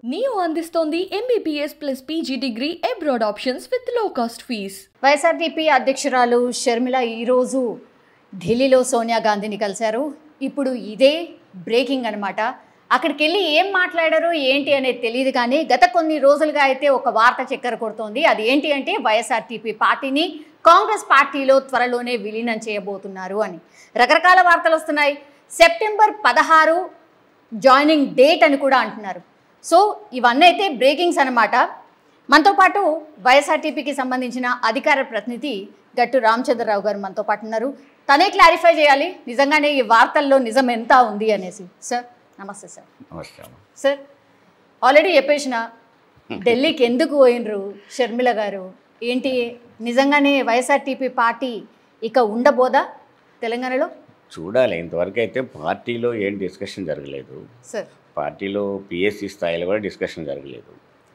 Neo అందిస్తోంది MBBS plus PG degree abroad options with low cost fees YSRTP అధ్యక్షురాలు షర్మిల ఈరోజు ఢిల్లీలో సోనియా గాంధీని కలిశారు ఇప్పుడు ఇదే బ్రేకింగ్ అనమాట అక్కడికి వెళ్ళి ఏం మాట్లాడారో ఏంటి అనేది తెలియదు కానీ గత కొన్ని రోజులుగా అయితే ఒక వార్త చక్కెర కొడుతోంది అది ఏంటి అంటే వైఎస్ఆర్టీపీ పార్టీని కాంగ్రెస్ పార్టీలో త్వరలోనే విలీనం చేయబోతున్నారు అని రకరకాల వార్తలు వస్తున్నాయి సెప్టెంబర్ పదహారు జాయినింగ్ డేట్ అని కూడా అంటున్నారు సో ఇవన్నీ అయితే బ్రేకింగ్స్ అనమాట మనతో పాటు వైఎస్ఆర్టీపీకి సంబంధించిన అధికార ప్రతినిధి గట్టు రామచంద్రరావు గారు మనతో పాటు ఉన్నారు తనే క్లారిఫై చేయాలి నిజంగానే ఈ వార్తల్లో నిజం ఎంత ఉంది అనేసి సార్ నమస్తే సార్ నమస్తే అమ్మ. సార్ ఆల్రెడీ చెప్పేసిన ఢిల్లీకి ఎందుకు పోయినరు షర్మిల గారు ఏంటి నిజంగానే వైఎస్ఆర్టీపీ పార్టీ ఇక ఉండబోదా తెలంగాణలో చూడాలి ఇంతవరకు అయితే పార్టీలో ఏం డిస్కషన్ జరగలేదు సార్ పార్టీలో పిఎస్సి స్థాయిలో కూడా డిస్కషన్ జరగలేదు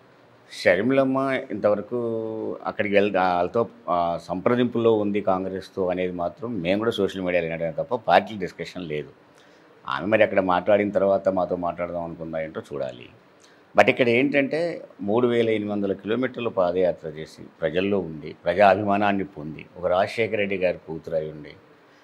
షర్మిలమ్మ ఇంతవరకు అక్కడికి వెళ్ వాళ్ళతో ఆ, సంప్రదింపులో ఉంది కాంగ్రెస్తో అనేది మాత్రం మేము కూడా సోషల్ మీడియాలో వినడం తప్ప పార్టీ డిస్కషన్ లేదు ఆమె మరి అక్కడ మాట్లాడిన తర్వాత మాతో మాట్లాడదాం అనుకుందా ఏంటో చూడాలి బట్ ఇక్కడ ఏంటంటే మూడు వేల ఎనిమిది వందల కిలోమీటర్లు పాదయాత్ర చేసి ప్రజల్లో ఉండి ప్రజా అభిమానాన్ని పొంది ఒక రాజశేఖర రెడ్డి గారి కూతురు అయి ఉండి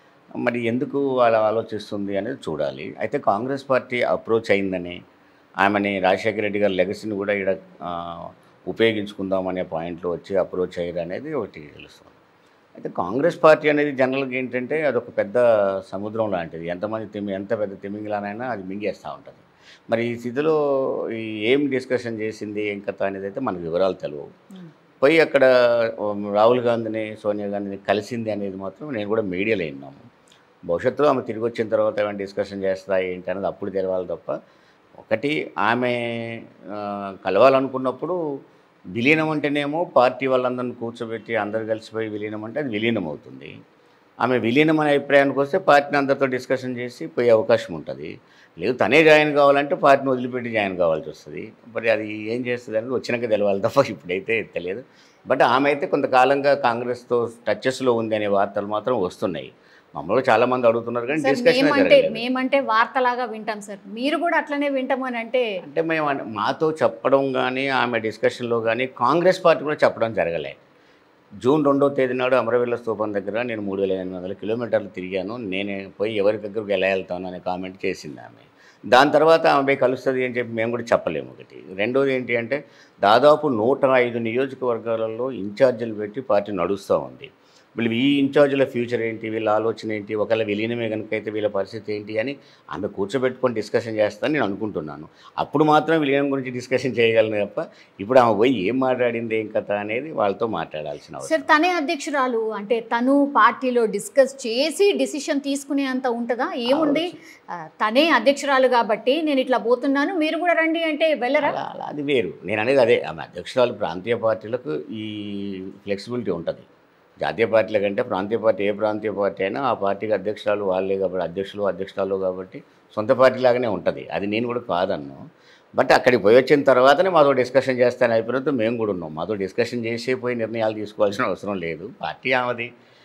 మరి ఎందుకు అలా ఆలోచిస్తుంది అనేది చూడాలి అయితే కాంగ్రెస్ పార్టీ అప్రోచ్ అయిందని ఆమెని రాజశేఖర రెడ్డి గారి లెగసీని కూడా ఇక్కడ ఆ, ఉపయోగించుకుందాం అనే పాయింట్లో వచ్చి అప్రోచ్ అయ్యారు అనేది ఒకటి తెలుస్తుంది అయితే కాంగ్రెస్ పార్టీ అనేది జనరల్గా ఏంటంటే అదొక పెద్ద సముద్రం లాంటిది ఎంతమంది తిమి ఎంత పెద్ద తిమింగిలానైనా అది మింగేస్తూ ఉంటుంది మరి ఈ స్థితిలో ఈ ఏం డిస్కషన్ చేసింది ఏం కథ అనేది అయితే మనకు వివరాలు తెలియవు పోయి అక్కడ ఉమ్, రాహుల్ గాంధీని సోనియా గాంధీని కలిసింది అనేది మాత్రం నేను కూడా మీడియాలో విన్నాము భవిష్యత్తులో ఆమె తిరిగి వచ్చిన తర్వాత ఏమైనా డిస్కషన్ చేస్తా ఏంటి అనేది అప్పుడు తెలవాలి తప్ప ఒకటి ఆమె ఆ, కలవాలనుకున్నప్పుడు విలీనం అంటేనేమో పార్టీ వాళ్ళందరిని కూర్చోబెట్టి అందరు కలిసిపోయి విలీనం అంటే అది విలీనం అవుతుంది ఆమె విలీనం అనే అభిప్రాయానికి వస్తే పార్టీని అందరితో డిస్కషన్ చేసి పోయే అవకాశం ఉంటుంది లేదు తనే జాయిన్ కావాలంటే పార్టీని వదిలిపెట్టి జాయిన్ కావాల్సి వస్తుంది మరి అది ఏం చేస్తుంది అనేది వచ్చినాక తెలవాలి తప్ప ఇప్పుడైతే తెలియదు బట్ ఆమె అయితే కొంతకాలంగా కాంగ్రెస్తో టచెస్లో ఉంది అనే వార్తలు మాత్రం వస్తున్నాయి మమ్మల్ని చాలా మంది అడుగుతున్నారు కానీ సార్ డిస్కషన్ మేమంటే మేమంటే వార్తలాగా వింటాం సార్ మీరు కూడా అట్లనే వింటాము అని అంటే అంటే మేము అన్- మాతో చెప్పడం కానీ ఆమె డిస్కషన్లో కానీ కాంగ్రెస్ పార్టీ కూడా చెప్పడం జరగలే జూన్ రెండో తేదీ నాడు అమరవీళ్ళ స్తూపం దగ్గర నేను మూడు వేల ఎనిమిది వందల కిలోమీటర్లు తిరిగాను నేను పోయి ఎవరి దగ్గరకు ఎలా వెళ్తాను అనే కామెంట్ చేసింది ఆమె దాని తర్వాత ఆమె పోయి కలుస్తుంది అని చెప్పి మేము కూడా చెప్పలేము ఒకటి రెండోది ఏంటి అంటే దాదాపు నూట ఐదు నియోజకవర్గాలలో ఇన్ఛార్జీలు పెట్టి పార్టీ నడుస్తూ ఉంది వీళ్ళు ఈ ఇన్ఛార్జీల ఫ్యూచర్ ఏంటి వీళ్ళ ఆలోచన ఏంటి ఒకవేళ విలీనమే కనుక అయితే వీళ్ళ పరిస్థితి ఏంటి అని ఆమె కూర్చోబెట్టుకొని డిస్కషన్ చేస్తానని నేను అనుకుంటున్నాను అప్పుడు మాత్రం విలీనం గురించి డిస్కషన్ చేయగలను తప్ప ఇప్పుడు ఆమె పోయి ఏం మాట్లాడింది ఏం కథ అనేది వాళ్ళతో మాట్లాడాల్సిన అవసరం సార్ తనే అధ్యక్షురాలు అంటే తను పార్టీలో డిస్కస్ చేసి డిసిషన్ తీసుకునే అంత ఉంటుందా ఏముంది ఆ, తనే అధ్యక్షురాలు కాబట్టి నేను ఇట్లా పోతున్నాను మీరు కూడా రండి అంటే వెళ్ళరా అలా అలా అది వేరు నేను అనేది అదే ఆమె అధ్యక్షురాలు ప్రాంతీయ పార్టీలకు ఈ ఫ్లెక్సిబిలిటీ ఉంటుంది జాతీయ పార్టీల కంటే ప్రాంతీయ పార్టీ ఏ ప్రాంతీయ పార్టీ అయినా ఆ పార్టీకి అధ్యక్షురాలు వాళ్ళే కాబట్టి అధ్యక్షులు అధ్యక్షురాలు కాబట్టి సొంత పార్టీ లాగానే ఉంటుంది అది నేను కూడా కాదన్ను బట్ అక్కడికి పోయి వచ్చిన తర్వాతనే మాతో డిస్కషన్ చేస్తాను అయిపోయినట్టు మేము కూడా ఉన్నాం మాతో డిస్కషన్ చేసే పోయి నిర్ణయాలు తీసుకోవాల్సిన అవసరం లేదు పార్టీ ఆమెది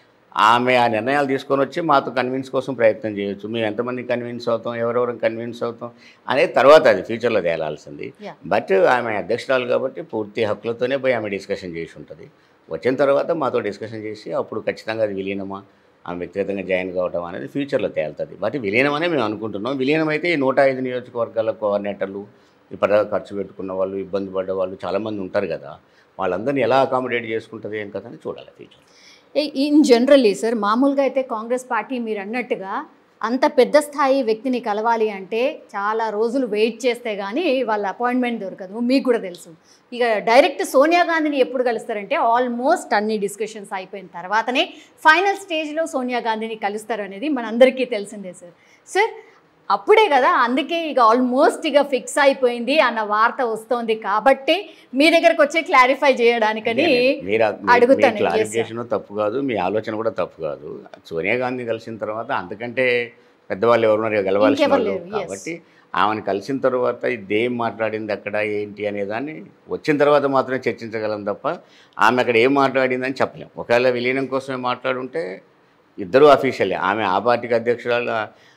ఆమె ఆ నిర్ణయాలు తీసుకొని వచ్చి మాతో కన్విన్స్ కోసం ప్రయత్నం చేయొచ్చు మేము ఎంతమంది కన్విన్స్ అవుతాం ఎవరెవరు కన్విన్స్ అవుతాం అనేది తర్వాత అది ఫ్యూచర్లో తేలాల్సింది Yeah. బట్ ఆమె అధ్యక్షురాలు కాబట్టి పూర్తి హక్కులతోనే పోయి ఆమె డిస్కషన్ చేసి ఉంటుంది వచ్చిన తర్వాత మాతో డిస్కషన్ చేసి అప్పుడు ఖచ్చితంగా అది విలీనమా ఆమె వ్యక్తిగతంగా జాయిన్ కావటం అనేది ఫ్యూచర్లో తేలుతుంది బట్ విలీనం అనే మేము అనుకుంటున్నాం విలీనం అయితే ఈ నూట ఐదు నియోజకవర్గాల కోఆర్డినేటర్లు ఇప్పటిదాకా ఖర్చు పెట్టుకున్న వాళ్ళు ఇబ్బంది పడ్డ వాళ్ళు చాలామంది ఉంటారు కదా వాళ్ళందరినీ ఎలా అకామిడేట్ చేసుకుంటుంది ఏం కదా అని చూడాలి ఫ్యూచర్ ఇన్ జనరల్లీ సార్ మామూలుగా అయితే కాంగ్రెస్ పార్టీ మీరు అన్నట్టుగా అంత పెద్ద స్థాయి వ్యక్తిని కలవాలి అంటే చాలా రోజులు వెయిట్ చేస్తే కానీ వాళ్ళ అపాయింట్మెంట్ దొరకదు మీకు కూడా తెలుసు ఇక డైరెక్ట్ సోనియా గాంధీని ఎప్పుడు కలుస్తారంటే ఆల్మోస్ట్ అన్ని డిస్కషన్స్ అయిపోయిన తర్వాతనే ఫైనల్ స్టేజ్లో సోనియా గాంధీని కలుస్తారు అనేది మనందరికీ తెలిసిందే సార్ సార్ అప్పుడే కదా అందుకే ఇక ఆల్మోస్ట్ ఇక ఫిక్స్ అయిపోయింది అన్న వార్త వస్తోంది కాబట్టి మీ దగ్గరకు వచ్చి క్లారిఫై చేయడానికని మీరు అడుగుతాను, yes, sir. క్లారిఫికేషన్ తప్పు కాదు మీ ఆలోచన కూడా తప్పు కాదు సోనియా గాంధీ కలిసిన తర్వాత అంతకంటే పెద్దవాళ్ళు ఎవరున్నారు గెలవాల్సిన ఇంకెవరు వాళ్ళు లేరు, yes. కాబట్టి ఆమెను కలిసిన తర్వాత ఇదేం మాట్లాడింది అక్కడ ఏంటి అనేదాన్ని వచ్చిన తర్వాత మాత్రమే చర్చించగలం తప్ప ఆమె అక్కడ ఏం మాట్లాడిందని చెప్పలేం ఒకవేళ విలీనం కోసమే మాట్లాడుంటే ఇద్దరు అఫీషియలే ఆమె ఆ పార్టీకి అధ్యక్షురాలు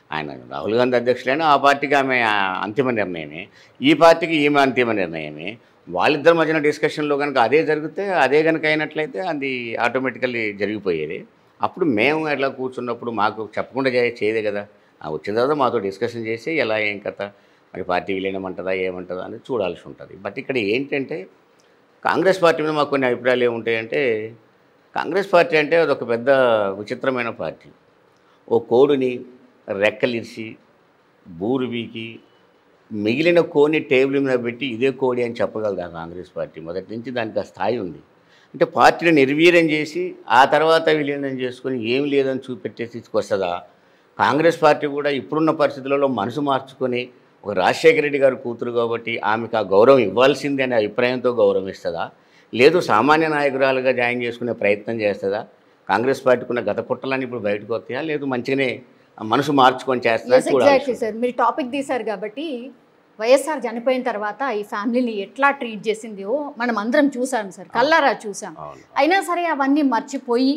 ఆయన రాహుల్ గాంధీ అధ్యక్షులైన ఆ పార్టీకి ఆమె ఆ, అంతిమ నిర్ణయమే ఈ పార్టీకి ఈమె అంతిమ నిర్ణయమే వాళ్ళిద్దరి మధ్యన డిస్కషన్లో కనుక అదే జరిగితే అదే కనుక అయినట్లయితే అది ఆటోమేటికల్లీ జరిగిపోయేది అప్పుడు మేము ఎట్లా కూర్చున్నప్పుడు మాకు చెప్పకుండా చే చేయదే కదా ఆ వచ్చిన తర్వాత మాతో డిస్కషన్ చేసి ఎలా ఏం కథ మరి పార్టీ విలీనమంటుందా ఏమంటుందా అనేది చూడాల్సి ఉంటుంది బట్ ఇక్కడ ఏంటంటే కాంగ్రెస్ పార్టీ మీద మాకు కొన్ని అభిప్రాయాలు ఏముంటాయంటే కాంగ్రెస్ పార్టీ అంటే అదొక పెద్ద విచిత్రమైన పార్టీ ఓ కోడిని రెక్కలిరిసి బూరు బీకి మిగిలిన కోడిని టేబుల్ మీద పెట్టి ఇదే కోడి అని చెప్పగలదు ఆ కాంగ్రెస్ పార్టీ మొదటి నుంచి దానికి ఆ స్థాయి ఉంది అంటే పార్టీని నిర్వీర్యం చేసి ఆ తర్వాత విలీనం చేసుకొని ఏం లేదని చూపెట్టేసి తీసుకొస్తుందా కాంగ్రెస్ పార్టీ కూడా ఇప్పుడున్న పరిస్థితులలో మనసు మార్చుకొని ఒక రాజశేఖర రెడ్డి గారి కూతురు కాబట్టి ఆమెకు ఆ గౌరవం ఇవ్వాల్సిందే అనే అభిప్రాయంతో గౌరవం ఇస్తుందా లేదు సామాన్య నాయకురాలుగా జాయిన్ చేసుకునే ప్రయత్నం చేస్తుందా కాంగ్రెస్ పార్టీకి ఉన్న గత పుట్టలని ఇప్పుడు బయటకు వస్తాయా లేదు మంచిగానే ఆ మనసు మార్చుకొని చేస్తుందా ఎస్ చూడాలి ఎగ్జాక్ట్లీ సార్ మీరు టాపిక్ తీశారు కాబట్టి వైఎస్ఆర్ చనిపోయిన తర్వాత ఈ ఫ్యామిలీని ఎట్లా ట్రీట్ చేసిందో మనం అందరం చూసాం సార్ కల్లారా చూసాం అవును అయినా సరే అవన్నీ మర్చిపోయి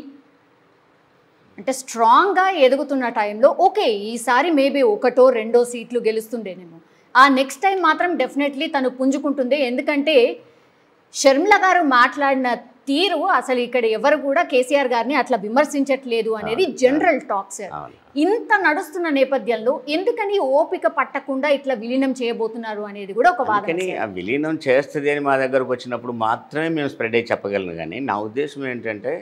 అంటే స్ట్రాంగ్గా ఎదుగుతున్న టైంలో ఓకే ఈసారి మేబీ ఒకటో రెండో సీట్లు గెలుస్తుండేనేమో ఆ నెక్స్ట్ టైం మాత్రం డెఫినెట్లీ తను పుంజుకుంటుంది ఎందుకంటే షర్మిల గారు మాట్లాడిన తీరు అసలు ఇక్కడ ఎవరు కూడా కేసీఆర్ గారిని అట్లా విమర్శించట్లేదు అనేది జనరల్ టాక్ సార్ అవును ఇంత నడుస్తున్న నేపథ్యంలో ఎందుకని ఓపిక పట్టకుండా ఇట్లా విలీనం చేయబోతున్నారు అనేది కూడా ఒక వాదన అందుకని సార్. ఆ విలీనం చేస్తుంది అని మా దగ్గరకు వచ్చినప్పుడు మాత్రమే మేము స్ప్రెడ్ అయ్యి చెప్పగలను కానీ నా ఉద్దేశం ఏంటంటే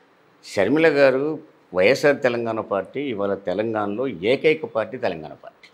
షర్మిల గారు వైఎస్ఆర్ తెలంగాణ పార్టీ ఇవాళ తెలంగాణలో ఏకైక పార్టీ తెలంగాణ పార్టీ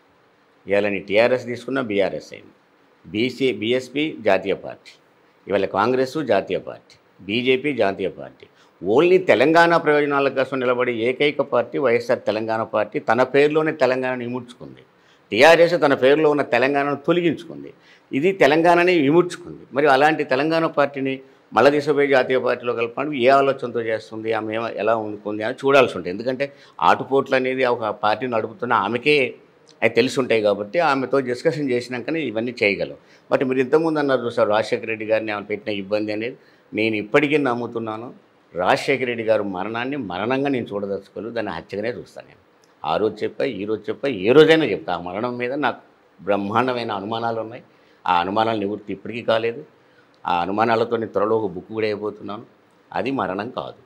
ఇవాళ నీ టీఆర్ఎస్ తీసుకున్న బీఆర్ఎస్ అయింది బీసీ బీఎస్పీ జాతీయ పార్టీ ఇవాళ కాంగ్రెస్ జాతీయ పార్టీ బీజేపీ జాతీయ పార్టీ ఓన్లీ తెలంగాణ ప్రయోజనాల కోసం నిలబడే ఏకైక పార్టీ వైఎస్ఆర్ తెలంగాణ పార్టీ తన పేరులోనే తెలంగాణను ఇముడ్చుకుంది టీఆర్ఎస్ తన పేరులో ఉన్న తెలంగాణను తొలగించుకుంది ఇది తెలంగాణని విముడ్చుకుంది మరి అలాంటి తెలంగాణ పార్టీని మళ్ళీ తీసుకుపోయి జాతీయ పార్టీలో కలపడం ఏ ఆలోచనతో చేస్తుంది ఆమె ఏమ- ఎలా ఉండుకుంది అని చూడాల్సి ఉంటుంది ఎందుకంటే ఆటుపోట్లు అనేది ఒక పార్టీ నడుపుతున్న ఆమెకే అవి తెలిసి ఉంటాయి కాబట్టి ఆమెతో డిస్కషన్ చేసినాకనే ఇవన్నీ చేయగలం బట్ మీరు ఇంతకుముందు అన్నారు చూసారు రాజశేఖర రెడ్డి గారిని ఆమె పెట్టిన ఇబ్బంది అనేది నేను ఇప్పటికీ నమ్ముతున్నాను రాజశేఖర రెడ్డి గారు మరణాన్ని మరణంగా నేను చూడదలుచుకోలేదు దాన్ని హత్యగానే చూస్తాను నేను ఆ రోజు చెప్పా ఈ రోజు చెప్పా ఏ రోజైనా చెప్తా ఆ మరణం మీద నాకు బ్రహ్మాండమైన అనుమానాలు ఉన్నాయి ఆ అనుమానాలు నివృత్తి ఇప్పటికీ కాలేదు ఆ అనుమానాలతో నేను త్వరలో ఒక బుక్ కూడా అయిపోతున్నాను అది మరణం కాదు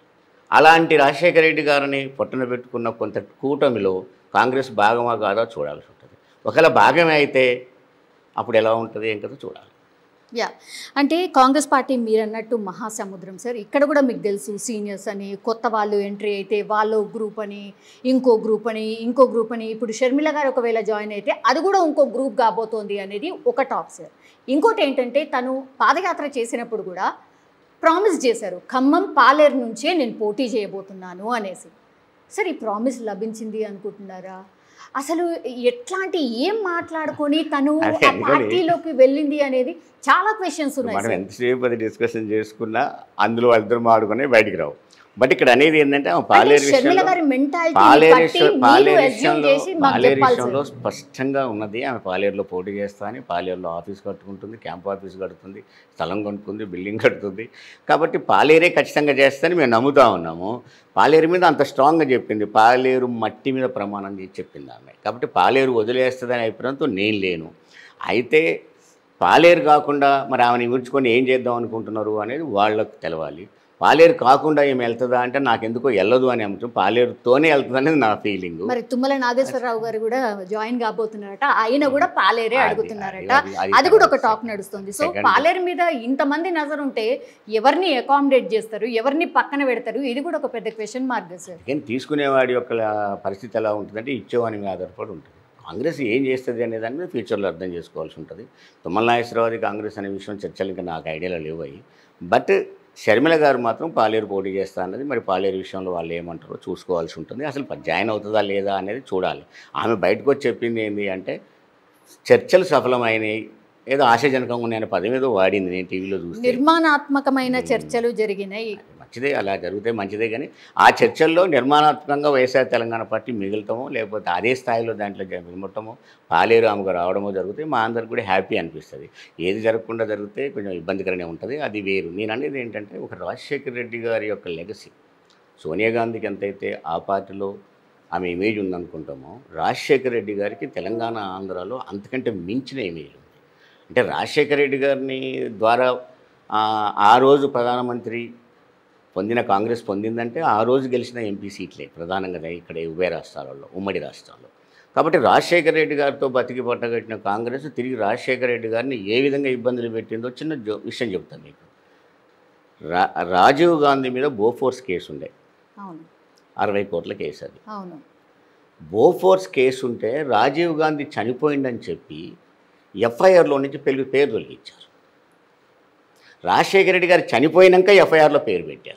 అలాంటి రాజశేఖర రెడ్డి గారిని పొట్టన పెట్టుకున్న కొంత కూటమిలో కాంగ్రెస్ భాగమా కాదా చూడాల్సి ఉంటుంది ఒకవేళ భాగమే అయితే అప్పుడు ఎలా ఉంటుంది ఏం కదా చూడాలి యా అంటే కాంగ్రెస్ పార్టీ మీరు అన్నట్టు మహాసముద్రం సార్ ఇక్కడ కూడా మీకు తెలుసు సీనియర్స్ అని కొత్త వాళ్ళు ఎంట్రీ అయితే వాళ్ళు గ్రూప్ అని ఇంకో గ్రూప్ అని ఇంకో గ్రూప్ అని ఇప్పుడు షర్మిల గారు ఒకవేళ జాయిన్ అయితే అది కూడా ఇంకో గ్రూప్ కాబోతోంది అనేది ఒక టాక్ సార్ ఇంకోటి ఏంటంటే తను పాదయాత్ర చేసినప్పుడు కూడా ప్రామిస్ చేశారు ఖమ్మం పాలేరు నుంచే నేను పోటీ చేయబోతున్నాను అనేసి సార్ ఈ ప్రామిస్ లభించింది అనుకుంటున్నారా అసలు ఎట్లాంటి ఏం మాట్లాడుకొని తను అదే ఆ అనుకోని. పార్టీలోకి వెళ్ళింది అనేది చాలా క్వశ్చన్స్ ఉన్నాయి మనం సార్. ఎంతసేపు అది డిస్కషన్ చేసుకున్నా అందులో వాళ్ళిద్దరు ఆడుకునే బయటికి రావు బట్ ఇక్కడ అనేది ఏంటంటే ఆమె అంటే పాలేరు షర్మిల విషయంలో గారి మెంటాలిటీ పాలేరు బట్టి విషయం- మీరు పాలేరు assume విషయంలో చేసి మాకు పాలేరు చెప్పాలి విషయంలో సార్. స్పష్టంగా ఉన్నది ఆమె పాలేరులో పోటీ చేస్తా అని పాలేరులో ఆఫీస్ కట్టుకుంటుంది క్యాంప్ ఆఫీస్ కడుతుంది స్థలం కొనుక్కుంది బిల్డింగ్ కడుతుంది కాబట్టి పాలేరే ఖచ్చితంగా చేస్తానని మేము నమ్ముతా ఉన్నాము పాలేరు మీద అంత స్ట్రాంగ్గా చెప్పింది పాలేరు మట్టి మీద ప్రమాణం చేసి చెప్పింది ఆమె కాబట్టి పాలేరు వదిలేస్తుందనే అభిప్రాయంతో నేను లేను అయితే పాలేరు కాకుండా మరి ఆమెను ఇముడ్చుకొని ఏం చేద్దాం అనుకుంటున్నారు అనేది వాళ్ళకు తెలవాలి పాలేరు కాకుండా ఏమి వెళ్తుందా అంటే నాకెందుకో వెళ్ళదు అని అంశం పాలేరుతోనే వెళ్తుంది అనేది నా ఫీలింగ్ మరి తుమ్మల నాగేశ్వరరావు గారు కూడా జాయిన్ కాబోతున్నారట ఆయన కూడా పాలేరే అది- అడుగుతున్నారట అది- అది- అది కూడా ఒక టాక్ నడుస్తుంది సో Second- పాలేరు మీద ఇంతమంది నజర్ ఉంటే ఎవరిని అకామిడేట్ చేస్తారు ఎవరిని పక్కన పెడతారు ఇది కూడా ఒక పెద్ద క్వశ్చన్ మార్క్ సార్ కానీ తీసుకునేవాడి యొక్క పరిస్థితి ఎలా ఉంటుందంటే ఇచ్చేవాని మీద ఆధారపడి ఉంటుంది కాంగ్రెస్ ఏం చేస్తుంది అనే దాని మీద ఫ్యూచర్లో అర్థం చేసుకోవాల్సి ఉంటుంది తుమ్మల నాగేశ్వరరావుది కాంగ్రెస్ అనే విషయం చర్చలు ఇంకా నాకు ఐడియాలో లేవు అవి బట్ షర్మిల గారు మాత్రం పాలేరు పోటీ చేస్తా అన్నది మరి పాలేరు విషయంలో వాళ్ళు ఏమంటారో చూసుకోవాల్సి ఉంటుంది అసలు జాయిన్ అవుతుందా లేదా అనేది చూడాలి ఆమె బయటకు వచ్చి చెప్పింది ఏంటి అంటే చర్చలు సఫలమైనవి ఏదో ఆశాజనకంగా ఉన్నాయనే పదం ఏదో వాడింది నేను టీవీలో చూస్తే నిర్మాణాత్మకమైన చర్చలు జరిగినాయి మంచిదే అలా జరిగితే మంచిదే కానీ ఆ చర్చల్లో నిర్మాణాత్మకంగా వైఎస్ఆర్ తెలంగాణ పార్టీ మిగులుతామో లేకపోతే అదే స్థాయిలో దాంట్లో మిగలటమో పాలేరు ఆమెకు రావడమో జరిగితే మా అందరికి కూడా హ్యాపీ అనిపిస్తుంది ఏది జరగకుండా జరిగితే కొంచెం ఇబ్బందికరంగా ఉంటుంది అది వేరు నేను అనేది ఏంటంటే ఒక రాజశేఖర రెడ్డి గారి యొక్క లెగసీ సోనియా గాంధీకి ఎంతైతే ఆ పార్టీలో ఆమె ఇమేజ్ ఉందనుకుంటామో రాజశేఖర రెడ్డి గారికి తెలంగాణ ఆంధ్రాలో అంతకంటే మించిన ఇమేజ్ ఉంది అంటే రాజశేఖర రెడ్డి గారిని ద్వారా ఆ, ఆ రోజు ప్రధానమంత్రి పొందిన కాంగ్రెస్ పొందిందంటే ఆ రోజు గెలిచిన ఎంపీ సీట్లే ప్రధానంగా ఇక్కడ ఉభయ రాష్ట్రాలలో ఉమ్మడి రాష్ట్రాల్లో కాబట్టి రాజశేఖర రెడ్డి గారితో బతికి పట్టగట్టిన కాంగ్రెస్ తిరిగి రాజశేఖర రెడ్డి గారిని ఏ విధంగా ఇబ్బందులు పెట్టిందో చిన్న జో విషయం చెప్తాను మీకు రా రాజీవ్ గాంధీ మీద బోఫోర్స్ కేసు ఉండే అవును అరవై కోట్ల కేసు అది అవును బోఫోర్స్ కేసు ఉంటే రాజీవ్ గాంధీ చనిపోయిందని చెప్పి ఎఫ్ఐఆర్లో నుంచి పెళ్లి పేరు తొలగించారు రాజశేఖర రెడ్డి గారు చనిపోయినాక ఎఫ్ఐఆర్లో పేరు పెట్టారు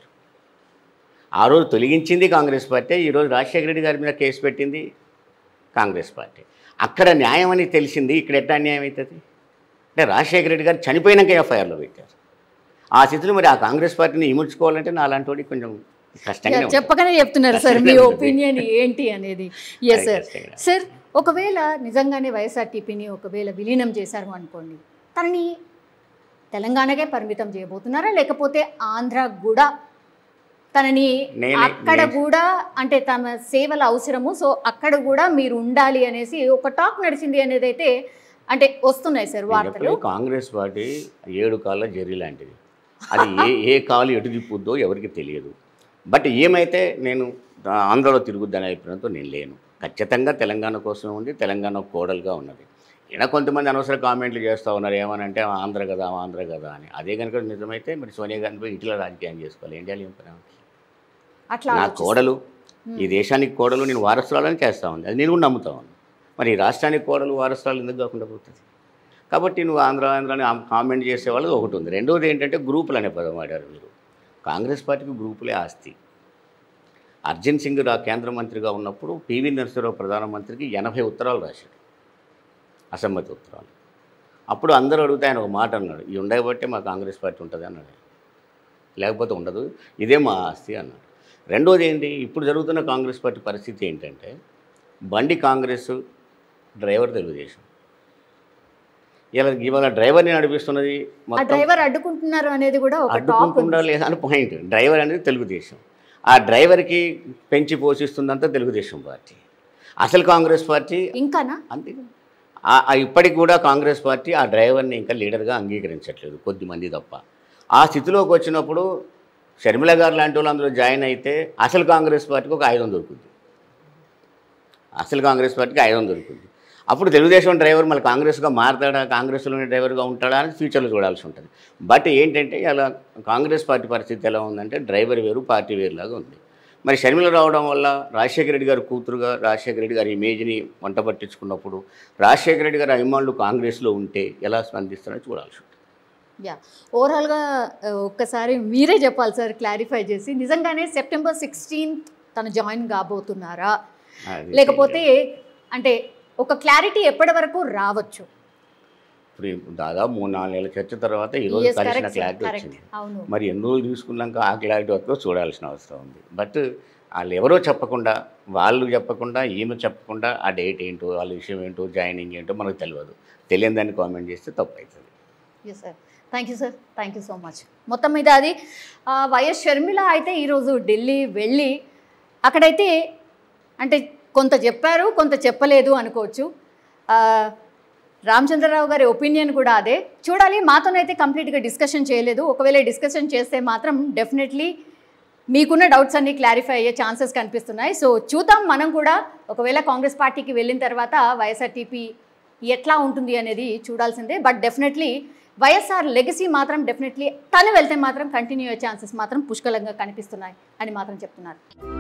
ఆ రోజు తొలగించింది కాంగ్రెస్ పార్టీ ఈరోజు రాజశేఖర రెడ్డి గారి మీద కేసు పెట్టింది కాంగ్రెస్ పార్టీ అక్కడ న్యాయం అని తెలిసింది ఇక్కడ ఎట్లా న్యాయం అవుతుంది అంటే రాజశేఖర రెడ్డి గారు చనిపోయినాక ఎఫ్ఐఆర్లో పెట్టారు ఆ స్థితిలో మరి ఆ కాంగ్రెస్ పార్టీని ఇముడ్చుకోవాలంటే నా అలాంటి వాడికి కొంచెం కష్టంగా ఉంటుంది. చెప్పకనే చెప్తున్నారు సార్ మీ కష్టంగా ఉంటుంది. ఒపీనియన్ ఏంటి అనేది ఎస్ అది సార్ కష్టంగా. సార్ ఒకవేళ నిజంగానే వైఎస్ఆర్టీపీని ఒకవేళ విలీనం చేశారు అనుకోండి తనని తెలంగాణకే పరిమితం చేయబోతున్నారా లేకపోతే ఆంధ్ర కూడా తనని నేనే- అక్కడ నేను- కూడా అంటే తమ సేవల అవసరము సో అక్కడ కూడా మీరు ఉండాలి అనేసి ఒక టాక్ నడిచింది అనేది అయితే అంటే వస్తున్నాయి సార్ నేను వార్తలు చెప్పేది కాంగ్రెస్ పార్టీ ఏడు కాళ్ళ జెర్రీ లాంటిది అది ఏ ఏ కాలు ఎటు తిప్పుద్దో ఎవరికి తెలియదు బట్ ఏమైతే నేను ఆంధ్రలో తిరుగుద్దనే అభిప్రాయంతో నేను లేను ఖచ్చితంగా తెలంగాణ కోసం ఉంది తెలంగాణ కోడలుగా ఉన్నది ఈయన కొంతమంది అనవసర కామెంట్లు చేస్తూ ఉన్నారు ఏమనంటే ఆంధ్ర కదా ఆంధ్ర కదా అని అదే కనుక నిజమైతే మరి సోనియా గాంధీ పోయి ఇట్లా రాజకీయం చేసుకోవాలి ఏం చేయాలి ఏం పని ఆమెకి? అట్లా నా ఆలోచిస్తారు. కోడలు ఈ దేశానికి కోడలు నేను వారసురాలని చేస్తా ఉంది అది నేను కూడా నమ్ముతా ఉన్నాను మరి ఈ రాష్ట్రానికి కోడలు వారసురాలు ఎందుకు కాకుండా పోతుంది కాబట్టి నువ్వు ఆంధ్ర ఆంధ్ర అని ఆమె కామెంట్ చేసే వాళ్ళది ఒకటి ఉంది రెండోది ఏంటంటే గ్రూపులు అనే పదం వాడారు మీరు కాంగ్రెస్ పార్టీకి గ్రూపులే ఆస్తి అర్జున్ సింగ్ రా కేంద్ర మంత్రిగా ఉన్నప్పుడు పివి నరసింహరావు ప్రధానమంత్రికి ఎనభై ఉత్తరాలు రాశాడు అసమ్మతి ఉత్తరాలు అప్పుడు అందరూ అడిగితే ఆయన ఒక మాట అన్నాడు ఈ ఉండబట్టే మా కాంగ్రెస్ పార్టీ ఉంటుంది అన్నాడు లేకపోతే ఉండదు ఇదే మా ఆస్తి అన్నాడు రెండోది ఏంటి ఇప్పుడు జరుగుతున్న కాంగ్రెస్ పార్టీ పరిస్థితి ఏంటంటే బండి కాంగ్రెస్ డ్రైవర్ తెలుగుదేశం ఇలా ఇవాళ డ్రైవర్ని నడిపిస్తున్నది ఆ మొత్తం డ్రైవర్ అడ్డుకుంటున్నారు అనేది కూడా ఒక టాక్ అడ్డుకుంటుందా లేదా అని పాయింట్ డ్రైవర్ అనేది తెలుగుదేశం ఆ డ్రైవర్కి పెంచి పోషిస్తుందంతా తెలుగుదేశం పార్టీ అసలు కాంగ్రెస్ పార్టీ ఇంకానా అంతే ఆ- ఆ ఇప్పటికి కూడా కాంగ్రెస్ పార్టీ ఆ డ్రైవర్ని ఇంకా లీడర్గా అంగీకరించట్లేదు కొద్దిమంది తప్ప ఆ స్థితిలోకి వచ్చినప్పుడు షర్మిల గారు లాంటి వాళ్ళు అందులో జాయిన్ అయితే అసలు కాంగ్రెస్ పార్టీకి ఒక ఆయుధం దొరుకుతుంది అసలు కాంగ్రెస్ పార్టీకి ఆయుధం దొరుకుతుంది అప్పుడు తెలుగుదేశం డ్రైవర్ మళ్ళీ కాంగ్రెస్గా మారతాడా కాంగ్రెస్లోనే డ్రైవర్గా ఉంటాడా అని ఫ్యూచర్లో చూడాల్సి ఉంటుంది బట్ ఏంటంటే అలా కాంగ్రెస్ పార్టీ పరిస్థితి ఎలా ఉందంటే డ్రైవర్ వేరు పార్టీ వేరులాగా ఉంది మరి షర్మిల రావడం వల్ల రాజశేఖర రెడ్డి గారు కూతురుగా రాజశేఖర రెడ్డి గారి ఇమేజ్ని వంట పట్టించుకున్నప్పుడు రాజశేఖర రెడ్డి గారి అభిమానులు కాంగ్రెస్లో ఉంటే ఎలా స్పందిస్తారో చూడాల్సి ఉంటుంది యా ఓవరాల్గా ఆ, ఒక్కసారి మీరే చెప్పాలి సార్ క్లారిఫై చేసి నిజంగానే సెప్టెంబర్ సిక్స్టీన్త్ తను జాయిన్ కాబోతున్నారా అది లేకపోతే అంటే ఒక క్లారిటీ ఎప్పటి వరకు రావచ్చు ఇప్పుడు దాదాపు మూడు నాలుగు నెలల చర్చ తర్వాత ఈరోజు Yes, కలిసిన correct, sir, క్లారిటీ correct. వచ్చింది అవును మరి ఎన్ని రోజులు తీసుకున్నాక ఆ క్లారిటీ వస్తుందో చూడాల్సిన అవసరం ఉంది బట్ వాళ్ళు ఎవరో చెప్పకుండా వాళ్ళు చెప్పకుండా ఈమె చెప్పకుండా ఆ డేట్ ఏంటో వాళ్ళ విషయం ఏంటో జాయినింగ్ ఏంటో మనకు తెలియదు తెలియని దాన్ని కామెంట్ చేస్తే తప్పు అవుతుంది yes sir thank you sir thank you so much మొత్తం మీద అది ఆ, వైఎస్ షర్మిల అయితే ఈరోజు ఢిల్లీ వెళ్ళి అక్కడైతే అంటే కొంత చెప్పారు కొంత చెప్పలేదు అనుకోవచ్చు ఆ, రామచంద్రరావు గారి ఒపీనియన్ కూడా అదే చూడాలి మాతోనైతే కంప్లీట్గా డిస్కషన్ చేయలేదు ఒకవేళ డిస్కషన్ చేస్తే మాత్రం డెఫినెట్లీ మీకున్న డౌట్స్ అన్ని క్లారిఫై అయ్యే ఛాన్సెస్ కనిపిస్తున్నాయి సో చూద్దాం మనం కూడా ఒకవేళ కాంగ్రెస్ పార్టీకి వెళ్ళిన తర్వాత వైఎస్ఆర్టీపీ ఎట్లా ఉంటుంది అనేది చూడాల్సిందే బట్ డెఫినెట్లీ వైఎస్ఆర్ లెగసీ మాత్రం డెఫినెట్లీ తను వెళ్తే మాత్రం కంటిన్యూ అయ్యే ఛాన్సెస్ మాత్రం పుష్కలంగా కనిపిస్తున్నాయి అని మాత్రం చెప్తున్నారు